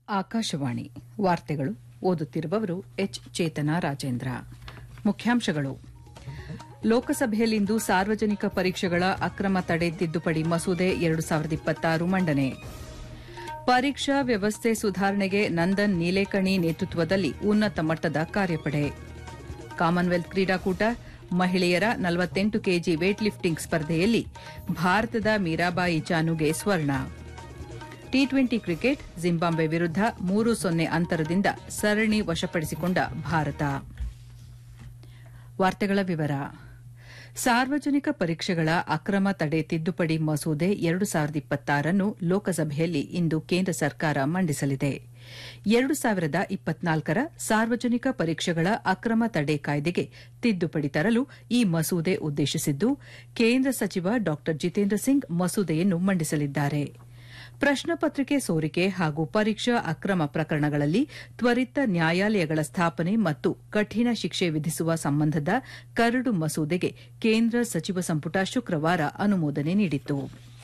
ಆಕಾಶವಾಣಿ ವಾರ್ತೆಗಳು ಓದುತ್ತಿರುವವರು ಎಚ್ ಚೇತನ ರಾಜೇಂದ್ರ ಮುಖ್ಯಾಂಶಗಳು ಲೋಕಸಭೆಯಲ್ಲಿಂದು ಸಾರ್ವಜನಿಕ ಪರೀಕ್ಷೆಗಳ ಅಕ್ರಮ ತಡೆ ತಿದ್ದುಪಡಿ ಮಸೂದೆ ಎರಡು ಸಾವಿರದ ಇಪ್ಪತ್ತಾರು ಮಂಡನೆ ಪರೀಕ್ಷಾ ವ್ಯವಸ್ಥೆ ಸುಧಾರಣೆಗೆ ನಂದನ್ ನೀಲೇಕಣಿ ನೇತೃತ್ವದಲ್ಲಿ ಉನ್ನತ ಮಟ್ಟದ ಕಾರ್ಯಪಡೆ ಕಾಮನ್ವೆಲ್ತ್ ಕ್ರೀಡಾಕೂಟ ಮಹಿಳೆಯರ ನಲವತ್ತೆಂಟು ಕೆಜಿ ವೇಟ್ ಲಿಫ್ಟಿಂಗ್ ಸ್ಪರ್ಧೆಯಲ್ಲಿ ಭಾರತದ ಮೀರಾಬಾಯಿ ಚಾನುಗೆ ಸ್ವರ್ಣ ಟಿ ಟ್ವೆಂಟಿ ಕ್ರಿಕೆಟ್ ಜಿಂಬಾಬ್ವೆ ವಿರುದ್ಧ ಮೂರು ಸೊನ್ನೆ ಅಂತರದಿಂದ ಸರಣಿ ವಶಪಡಿಸಿಕೊಂಡ ಭಾರತ ವಾರ್ತೆಗಳ ವಿವರ ಸಾರ್ವಜನಿಕ ಪರೀಕ್ಷೆಗಳ ಅಕ್ರಮ ತಡೆ ತಿದ್ದುಪಡಿ ಮಸೂದೆ ಎರಡು ಸಾವಿರದ ಇಪ್ಪತ್ತಾರನ್ನು ಲೋಕಸಭೆಯಲ್ಲಿ ಇಂದು ಕೇಂದ್ರ ಸರ್ಕಾರ ಮಂಡಿಸಲಿದೆ ಎರಡು ಸಾವಿರದ ಇಪ್ಪತ್ನಾಲ್ಕರ ಸಾರ್ವಜನಿಕ ಪರೀಕ್ಷೆಗಳ ಅಕ್ರಮ ತಡೆ ಕಾಯ್ದೆಗೆ ತಿದ್ದುಪಡಿ ತರಲು ಈ ಮಸೂದೆ ಉದ್ದೇಶಿಸಿದ್ದು ಕೇಂದ್ರ ಸಚಿವ ಡಾ ಜಿತೇಂದ್ರ ಸಿಂಗ್ ಮಸೂದೆಯನ್ನು ಮಂಡಿಸಲಿದ್ದಾರೆ ಪ್ರಶ್ನಪತ್ರಿಕೆ ಸೋರಿಕೆ ಹಾಗೂ ಪರೀಕ್ಷಾ ಅಕ್ರಮ ಪ್ರಕರಣಗಳಲ್ಲಿ ತ್ವರಿತ ನ್ಯಾಯಾಲಯಗಳ ಸ್ಥಾಪನೆ ಮತ್ತು ಕಠಿಣ ಶಿಕ್ಷೆ ವಿಧಿಸುವ ಸಂಬಂಧದ ಕರಡು ಮಸೂದೆಗೆ ಕೇಂದ್ರ ಸಚಿವ ಸಂಪುಟ ಶುಕ್ರವಾರ ಅನುಮೋದನೆ ನೀಡಿತು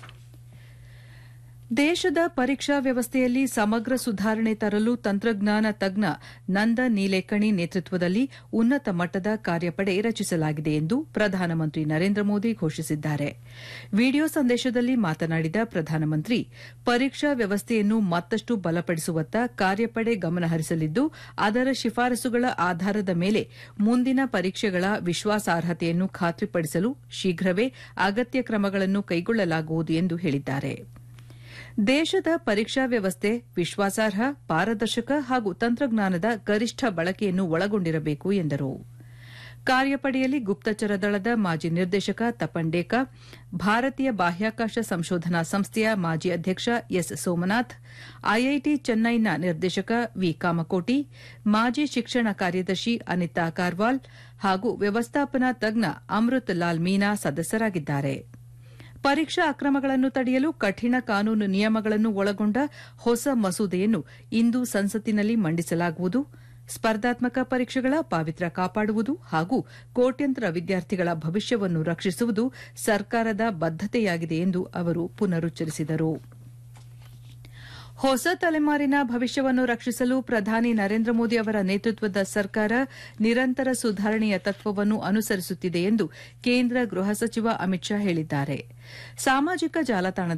ದೇಶದ ಪರೀಕ್ಷಾ ವ್ಯವಸ್ಥೆಯಲ್ಲಿ ಸಮಗ್ರ ಸುಧಾರಣೆ ತರಲು ತಂತ್ರಜ್ಞಾನ ತಜ್ಞ ನಂದ ನೀಲೇಕಣಿ ನೇತೃತ್ವದಲ್ಲಿ ಉನ್ನತ ಮಟ್ಟದ ಕಾರ್ಯಪಡೆ ರಚಿಸಲಾಗಿದೆ ಎಂದು ಪ್ರಧಾನಮಂತ್ರಿ ನರೇಂದ್ರ ಮೋದಿ ಘೋಷಿಸಿದ್ದಾರೆ ವಿಡಿಯೋ ಸಂದೇಶದಲ್ಲಿ ಮಾತನಾಡಿದ ಪ್ರಧಾನಮಂತ್ರಿ ಪರೀಕ್ಷಾ ವ್ಯವಸ್ಥೆಯನ್ನು ಮತ್ತಷ್ಟು ಬಲಪಡಿಸುವತ್ತ ಕಾರ್ಯಪಡೆ ಗಮನಹರಿಸಲಿದ್ದು ಅದರ ಶಿಫಾರಸುಗಳ ಆಧಾರದ ಮೇಲೆ ಮುಂದಿನ ಪರೀಕ್ಷೆಗಳ ವಿಶ್ವಾಸಾರ್ಹತೆಯನ್ನು ಖಾತ್ರಿಪಡಿಸಲು ಶೀಘ್ರವೇ ಅಗತ್ಯ ಕ್ರಮಗಳನ್ನು ಕೈಗೊಳ್ಳಲಾಗುವುದು ಎಂದು ಹೇಳಿದ್ದಾರೆ ದೇಶದ ಪರೀಕ್ಷಾ ವ್ಯವಸ್ಥೆ ವಿಶ್ವಾಸಾರ್ಹ ಪಾರದರ್ಶಕ ಹಾಗೂ ತಂತ್ರಜ್ಞಾನದ ಗರಿಷ್ಠ ಬಳಕೆಯನ್ನು ಒಳಗೊಂಡಿರಬೇಕು ಎಂದರು ಕಾರ್ಯಪಡೆಯಲ್ಲಿ ಗುಪ್ತಚರ ದಳದ ಮಾಜಿ ನಿರ್ದೇಶಕ ತಪನ್ ಡೇಕಾ ಭಾರತೀಯ ಬಾಹ್ಯಾಕಾಶ ಸಂಶೋಧನಾ ಸಂಸ್ಥೆಯ ಮಾಜಿ ಅಧ್ಯಕ್ಷ ಎಸ್ ಸೋಮನಾಥ್ ಐಐಟಿ ಚೆನ್ನೈನ ನಿರ್ದೇಶಕ ವಿ ಕಾಮಕೋಟಿ ಮಾಜಿ ಶಿಕ್ಷಣ ಕಾರ್ಯದರ್ಶಿ ಅನಿತಾ ಕಾರ್ವಾಲ್ ಹಾಗೂ ವ್ಯವಸ್ಥಾಪನಾ ತಜ್ಞ ಅಮೃತ್ ಲಾಲ್ ಮೀನಾ ಸದಸ್ಯರಾಗಿದ್ದಾರೆ ಪರೀಕ್ಷಾ ಅಕ್ರಮಗಳನ್ನು ತಡೆಯಲು ಕಠಿಣ ಕಾನೂನು ನಿಯಮಗಳನ್ನು ಒಳಗೊಂಡ ಹೊಸ ಮಸೂದೆಯನ್ನು ಇಂದು ಸಂಸತ್ತಿನಲ್ಲಿ ಮಂಡಿಸಲಾಗುವುದು ಸ್ಪರ್ಧಾತ್ಮಕ ಪರೀಕ್ಷೆಗಳ ಪಾವಿತ್ರ್ಯ ಕಾಪಾಡುವುದು ಹಾಗೂ ಕೋಟ್ಯಂತರ ವಿದ್ಯಾರ್ಥಿಗಳ ಭವಿಷ್ಯವನ್ನು ರಕ್ಷಿಸುವುದು ಸರ್ಕಾರದ ಬದ್ದತೆಯಾಗಿದೆ ಎಂದು ಅವರು ಪುನರುಚ್ಚರಿಸಿದರು ಹೊಸ ತಲೆಮಾರಿನ ಭವಿಷ್ಯವನ್ನು ರಕ್ಷಿಸಲು ಪ್ರಧಾನಿ ನರೇಂದ್ರ ಮೋದಿ ಅವರ ನೇತೃತ್ವದ ಸರ್ಕಾರ ನಿರಂತರ ಸುಧಾರಣೆಯ ತತ್ವವನ್ನು ಅನುಸರಿಸುತ್ತಿದೆ ಎಂದು ಕೇಂದ್ರ ಗೃಹ ಸಚಿವ ಅಮಿತ್ ಶಾ ಹೇಳಿದ್ದಾರೆ ಸಾಮಾಜಿಕ ಜಾಲತಾಣದ